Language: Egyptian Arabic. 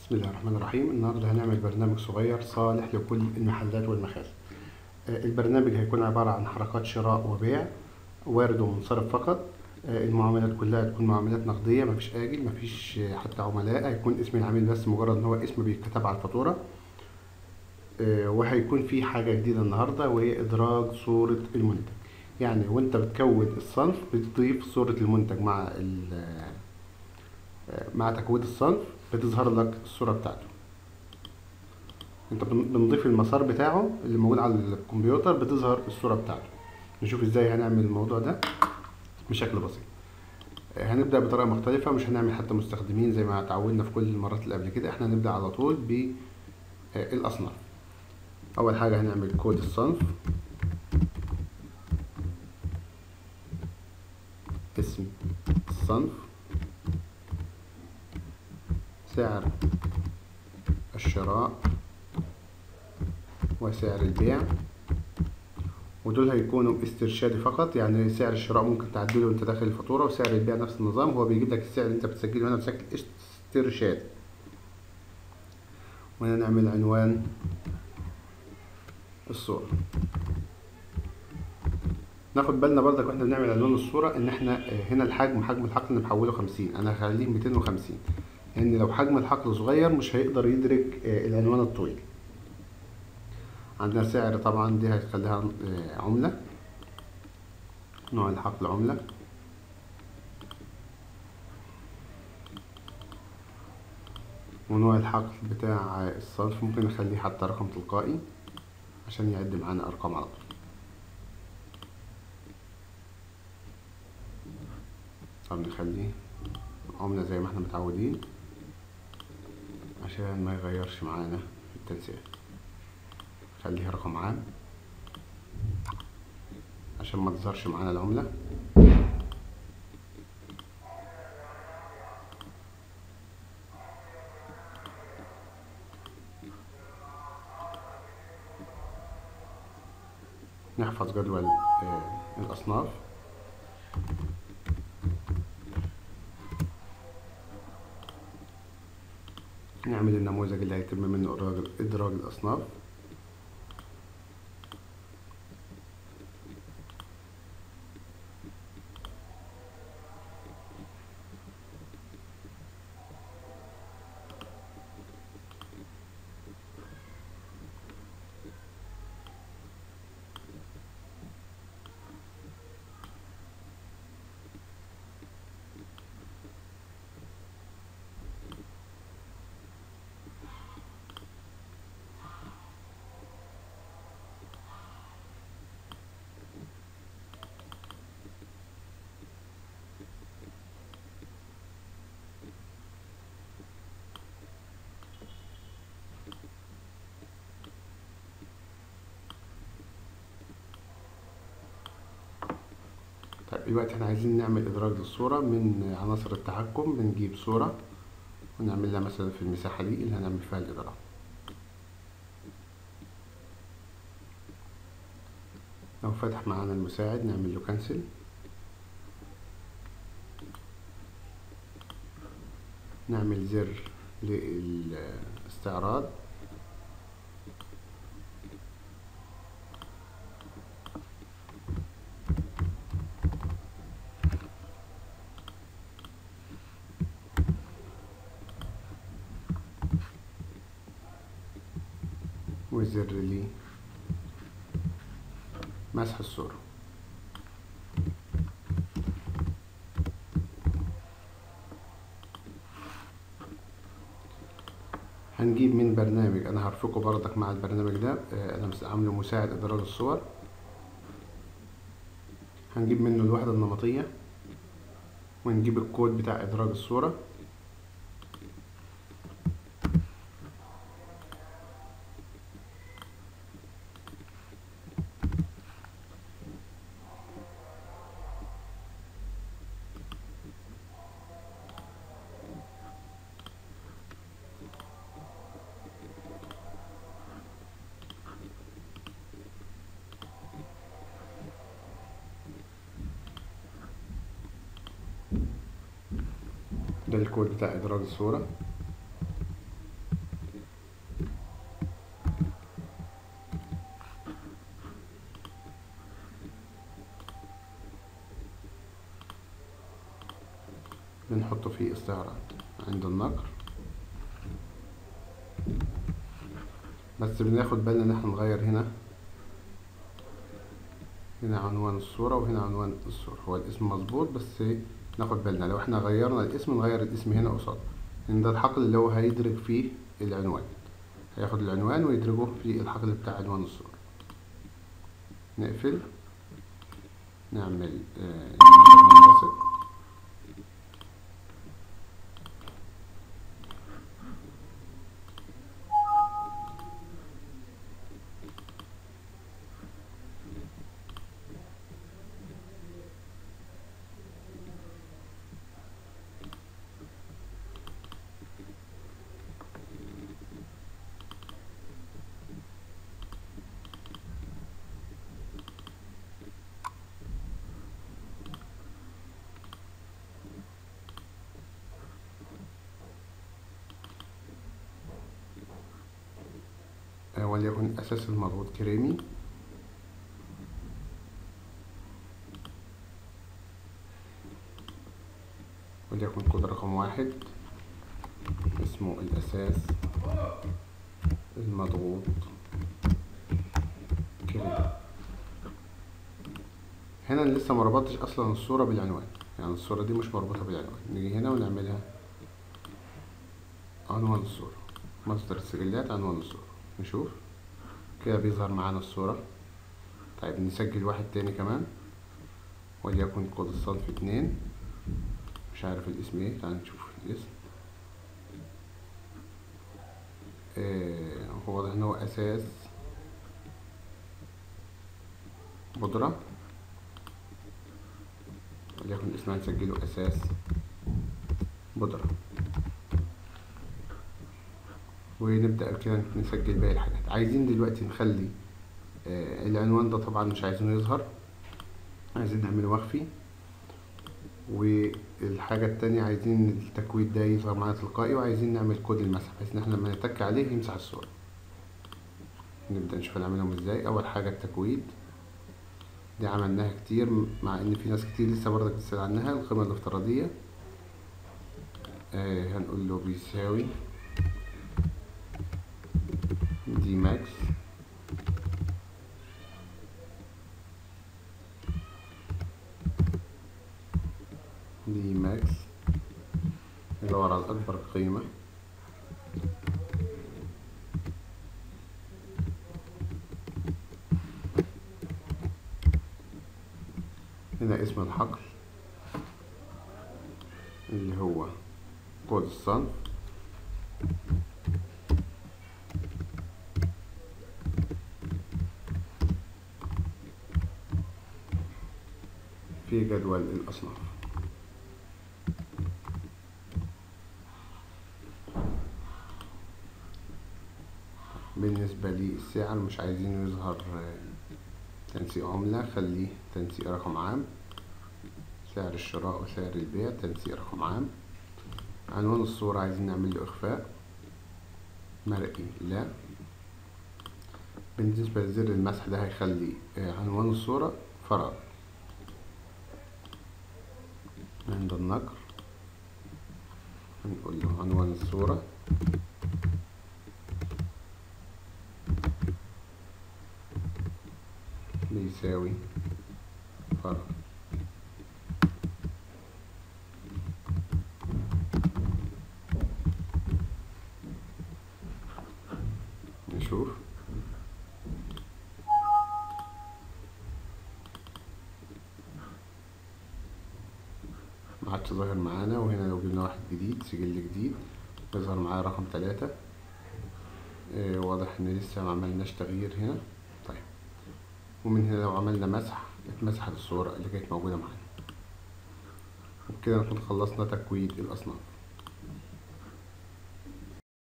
بسم الله الرحمن الرحيم النهارده هنعمل برنامج صغير صالح لكل المحلات والمخازن آه، البرنامج هيكون عبارة عن حركات شراء وبيع وارد ومنصرف فقط آه، المعاملات كلها تكون معاملات نقدية مفيش آجل مفيش آه، حتى عملاء هيكون اسم العميل بس مجرد ان هو اسم بيتكتب على الفاتورة آه، وهيكون في حاجة جديدة النهاردة وهي إدراج صورة المنتج يعني وانت بتكود الصنف بتضيف صورة المنتج مع ال- آه، مع تكويد الصنف بتظهر لك الصورة بتاعته انت بن- بنضيف المسار بتاعه اللي موجود على الكمبيوتر بتظهر الصورة بتاعته نشوف ازاي هنعمل الموضوع ده بشكل بسيط آه، هنبدأ بطريقة مختلفة مش هنعمل حتى مستخدمين زي ما اتعودنا في كل المرات اللي قبل كده احنا هنبدأ على طول بالأصناف أول حاجة هنعمل كود الصنف اسم الصنف سعر الشراء وسعر البيع ودول هيكونوا استرشادي فقط يعني سعر الشراء ممكن تعدله وانت داخل الفاتورة وسعر البيع نفس النظام هو بيجيب لك السعر اللي انت بتسجله هنا بشكل استرشادي وهنا نعمل عنوان الصورة ناخد بالنا برضك واحنا بنعمل عنوان الصورة ان احنا آه، هنا الحجم حجم الحقل محوله خمسين انا هخليه ميتين وخمسين لان لو حجم الحقل صغير مش هيقدر يدرك آه، العنوان الطويل عندنا سعر طبعا دي هتخليها آه، عملة نوع الحقل عملة ونوع الحقل بتاع الصرف ممكن نخليه حتى رقم تلقائي عشان يعد معانا ارقام على طول طب نخليه عملة زي ما احنا متعودين عشان ما يغيرش معانا في التنسيق خليها رقم عام عشان ما تظهرش معانا العملة نحفظ جدول آه، الأصناف نعمل النموذج اللي هيتم منه إدراج إدراج الأصناف طيب دلوقتي احنا عايزين نعمل إدراج للصورة من عناصر التحكم بنجيب صورة ونعمل لها مثلا في المساحة دي اللي هنعمل فيها الإدراج لو فتح معانا المساعد نعمل له كنسل نعمل زر للاستعراض وزر لي مسح الصورة هنجيب من برنامج انا هرفقه برضك مع البرنامج ده آه، انا مس- عامله مساعد ادراج الصور هنجيب منه الوحدة النمطية ونجيب الكود بتاع ادراج الصورة ده الكود بتاع إدراج الصورة في استعراض عند النقر بس بناخد بالنا ان احنا نغير هنا هنا عنوان الصورة وهنا عنوان الصورة هو الاسم مظبوط بس ناخد بالنا لو احنا غيرنا الاسم نغير الاسم هنا قصاد لان ده الحقل اللي هو هيدرج فيه العنوان هياخد العنوان ويدرجه في الحقل بتاع عنوان الصورة نقفل نعمل آه، منبسط آه، وليكن أساس المضغوط كريمي وليكن كود رقم واحد اسمه الأساس المضغوط كريمي هنا أنا لسه مربطتش أصلا الصورة بالعنوان يعني الصورة دي مش مربوطة بالعنوان نيجي هنا ونعملها عنوان الصورة مصدر السجلات عنوان الصورة نشوف كده بيظهر معانا الصورة طيب نسجل واحد تاني كمان وليكن كود الصنف اتنين مش عارف الاسم ايه تعال نشوف الاسم آه هو واضح ان هو اساس بودرة وليكن اسمها نسجله اساس بودرة ونبدأ كده نسجل باقي الحاجات عايزين دلوقتي نخلي آه العنوان ده طبعا مش عايزينه يظهر عايزين نعمله مخفي والحاجة التانية عايزين التكويد ده يظهر معانا تلقائي وعايزين نعمل كود المسح بحيث ان احنا لما نتك عليه يمسح الصورة نبدأ نشوف نعملهم ازاي اول حاجة التكويد دي عملناها كتير مع ان في ناس كتير لسه برضه بتسأل عنها القيمة الافتراضية آه هنقول له بيساوي دي ماكس دي ماكس ندور على أكبر قيمة هنا اسم الحقل اللي هو كود الصنف في جدول الأصناف بالنسبة للسعر مش عايزين يظهر تنسيق عملة خليه تنسيق رقم عام سعر الشراء وسعر البيع تنسيق رقم عام عنوان الصورة عايزين نعمل له إخفاء مرئي لا بالنسبة لزر المسح ده هيخلي عنوان الصورة فراغ عند النقر هنقول له عنوان الصورة بيساوي فراغ نشوف معادش ظاهر معانا وهنا لو جبنا واحد جديد سجل جديد يظهر معايا رقم تلاتة اه واضح ان لسه ما عملناش تغيير هنا طيب ومن هنا لو عملنا مسح اتمسحت الصورة اللي كانت موجودة معانا وبكده نكون خلصنا تكويد الأصناف